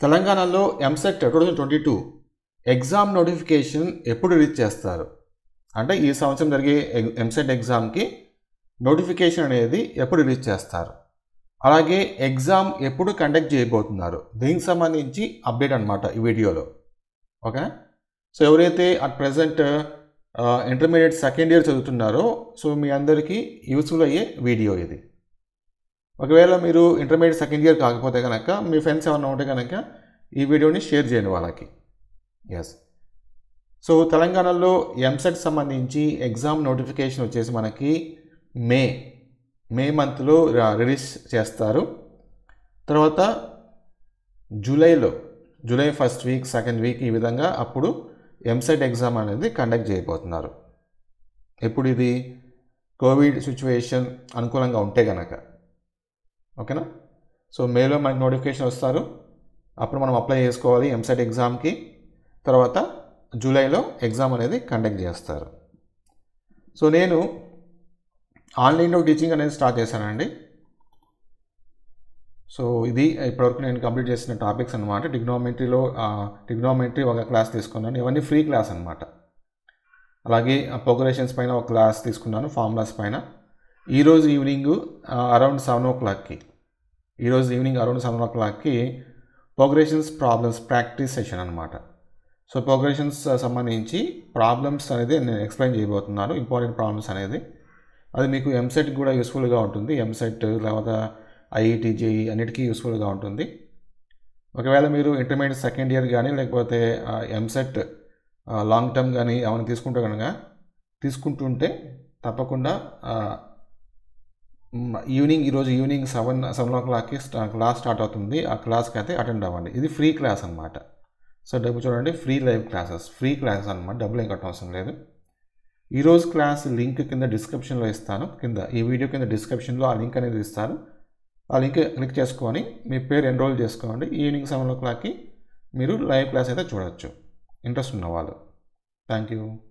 తెలంగాణలో EAMCET two thousand twenty two exam notification ఎప్పుడు release చేస్తారు అంటే ఈ సంవత్సరం జరిగే ఎంసెట్ ఎగ్జామ్కి నోటిఫికేషన్ అనేది ఎప్పుడు రిలీజ్ చేస్తారు అలాగే ఎగ్జామ్ ఎప్పుడు కండక్ట్ చేయబోతున్నారు దీనికి సంబంధించి అప్డేట్ అనమాట ఈ వీడియోలో ఓకే సో ఎవరైతే at present intermediate second year చదువుతున్నారో సో మీ అందరికీ యూస్ఫుల్ అయ్యే వీడియో ఇది ఒకవేళ మీరు ఇంటర్మీడియట్ సెకండ్ ఇయర్ కాకపోతే కనుక మీ ఫ్రెండ్స్ ఏమైనా ఉంటే కనుక ఈ వీడియోని షేర్ చేయండి వాళ్ళకి ఎస్ సో తెలంగాణలో ఎంసెట్ సంబంధించి ఎగ్జామ్ నోటిఫికేషన్ వచ్చేసి మనకి మే మే మంత్లో రిలీజ్ చేస్తారు తర్వాత జూలైలో July first week second week ఈ విధంగా అప్పుడు ఎంసెట్ ఎగ్జామ్ అనేది కండక్ట్ చేయబోతున్నారు ఎప్పుడు ఇది కోవిడ్ సిచ్యువేషన్ అనుకూలంగా ఉంటే కనుక ఓకేనా సో మేలో మనకి నోటిఫికేషన్ వస్తారు అప్పుడు మనం అప్లై చేసుకోవాలి ఎంసెట్ ఎగ్జామ్కి తర్వాత జూలైలో ఎగ్జామ్ అనేది కండక్ట్ చేస్తారు సో నేను ఆన్లైన్లో టీచింగ్ అనేది స్టార్ట్ చేశానండి సో ఇది ఇప్పటివరకు నేను కంప్లీట్ చేసిన టాపిక్స్ అనమాట టిగ్నోమెట్రీలో టిగ్నోమెట్రీ ఒక క్లాస్ తీసుకున్నాను ఇవన్నీ ఫ్రీ క్లాస్ అనమాట అలాగే ప్రోగ్రెషన్స్ పైన ఒక క్లాస్ తీసుకున్నాను ఫార్ములాస్ పైన ఈరోజు ఈవినింగ్ అరౌండ్ సెవెన్ ఓ క్లాక్కి ఈరోజు ఈవినింగ్ అరౌండ్ సెవెన్ ఓ క్లాక్కి ప్రోగ్రెషన్స్ ప్రాబ్లమ్స్ ప్రాక్టీస్ సెషన్ అనమాట సో ప్రోగ్రెషన్స్ సంబంధించి ప్రాబ్లమ్స్ అనేది నేను ఎక్స్ప్లెయిన్ చేయబోతున్నాను ఇంపార్టెంట్ ప్రాబ్లమ్స్ అనేది అది మీకు ఎంసెట్ కూడా యూస్ఫుల్గా ఉంటుంది ఎంసెట్ లేకపోతే ఐఐటి జేఈ అన్నిటికీ యూస్ఫుల్గా ఉంటుంది ఒకవేళ మీరు ఇంటర్మీడియట్ సెకండ్ ఇయర్ కానీ లేకపోతే ఎంసెట్ లాంగ్ టర్మ్ కానీ ఏమైనా తీసుకుంటే కనుక తీసుకుంటుంటే తప్పకుండా ఈవినింగ్ ఈరోజు ఈవినింగ్ సెవెన్ సెవెన్ ఓ క్లాక్కి క్లాస్ స్టార్ట్ అవుతుంది ఆ క్లాస్కి అయితే అటెండ్ అవ్వండి ఇది ఫ్రీ క్లాస్ అనమాట సో డబ్బు చూడండి free live classes free classes అనమాట డబ్బులు ఏం కట్టవసరం లేదు ఈరోజు క్లాస్ లింక్ కింద డిస్క్రిప్షన్లో ఇస్తాను కింద ఈ వీడియో కింద డిస్క్రిప్షన్లో ఆ లింక్ అనేది ఇస్తాను ఆ లింక్ క్లిక్ చేసుకొని మీ పేరు ఎన్రోల్ చేసుకోండి ఈవినింగ్ సెవెన్ ఓ క్లాక్కి మీరు లైవ్ క్లాస్ అయితే చూడవచ్చు ఇంట్రెస్ట్ ఉన్నవాళ్ళు థ్యాంక్ యూ